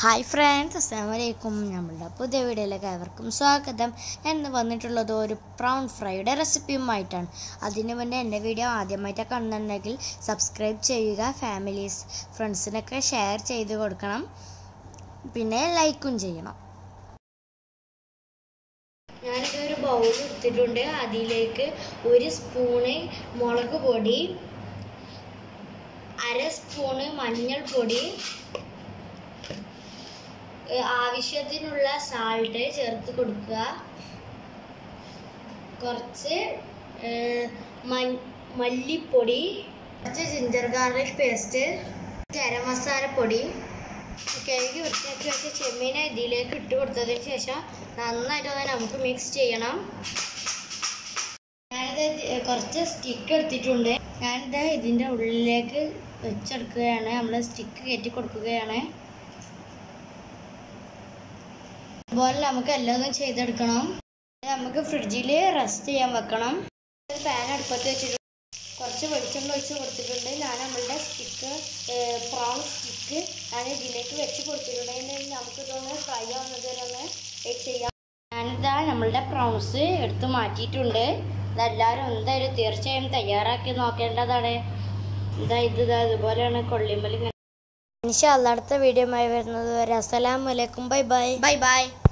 hi friends അസ്സാം വലൈക്കും നമ്മളുടെ പുതിയ വീഡിയോയിലേക്ക് ഏവർക്കും സ്വാഗതം ഞാൻ ഇന്ന് വന്നിട്ടുള്ളത് ഒരു പ്രൗൺ ഫ്രൈയുടെ റെസിപ്പിയുമായിട്ടാണ് അതിന് മുന്നേ എൻ്റെ വീഡിയോ ആദ്യമായിട്ട് കാണുന്നുണ്ടെങ്കിൽ സബ്സ്ക്രൈബ് ചെയ്യുക ഫാമിലീസ് ഫ്രണ്ട്സിനൊക്കെ ഷെയർ ചെയ്ത് കൊടുക്കണം പിന്നെ ലൈക്കും ചെയ്യണം ഞാനിത് ഒരു ബൗൾ എടുത്തിട്ടുണ്ട് അതിലേക്ക് ഒരു സ്പൂണ് മുളക് പൊടി അര സ്പൂണ് മഞ്ഞൾപ്പൊടി ഏഹ് ആവശ്യത്തിനുള്ള സാൾട്ട് ചേർത്ത് കൊടുക്കുക കുറച്ച് ഏഹ് മഞ്ഞ- മല്ലിപ്പൊടി കുറച്ച് ജിഞ്ചർ ഗാർലിക് പേസ്റ്റ് ഗരം മസാലപ്പൊടി കഴുകി വൃത്തിയാക്കി വെച്ച ചെമ്മീനെ ഇതിലേക്ക് ഇട്ട് കൊടുത്തതിന് ശേഷം നന്നായിട്ട് ഒന്ന് നമുക്ക് മിക്സ് ചെയ്യണം ഞാനിത് ഇത് കുറച്ച് സ്റ്റിക്ക് എടുത്തിട്ടുണ്ട് ഞാനിത് ഇതിൻ്റെ ഉള്ളിലേക്ക് വെച്ചെടുക്കുകയാണ് നമ്മൾ സ്റ്റിക്ക് കയറ്റി കൊടുക്കുകയാണ് അതുപോലെ നമുക്ക് എല്ലാം ചെയ്തെടുക്കണം ഇത് നമുക്ക് ഫ്രിഡ്ജിൽ റെസ്റ്റ് ചെയ്യാൻ വെക്കണം ഒരു പാൻ അടുപ്പത്ത് വെച്ചിട്ട് കുറച്ച് വെളിച്ചെണ്ണ ഒഴിച്ച് കൊടുത്തിട്ടുണ്ട് ഞാൻ നമ്മളുടെ സ്റ്റിക്ക് പ്രോൺ സ്റ്റിക്ക് ഞാൻ ഇതിലേക്ക് വെച്ച് കൊടുത്തിട്ടുണ്ട് ഇനി നമുക്ക് ഇതൊന്ന് ഫ്രൈ ആവുന്നത് വരെ ഒന്ന് വെയിറ്റ് ചെയ്യാം ഞാനിതാ നമ്മളുടെ പ്രോൺസ് എടുത്ത് മാറ്റിയിട്ടുണ്ട് ഇതെല്ലാവരും എന്തായാലും തീർച്ചയായും തയ്യാറാക്കി നോക്കേണ്ടതാണ് ഇതാ ഇത് ഇതാ ഇതുപോലെയാണ് കൊള്ളിമ്പൽ ഇങ്ങനെ ഇൻഷാ അല്ലാ അടുത്ത വീഡിയോ വരുന്നത് വരെ അസ്സലാമലൈക്കും ബൈ ബൈ ബൈ ബൈ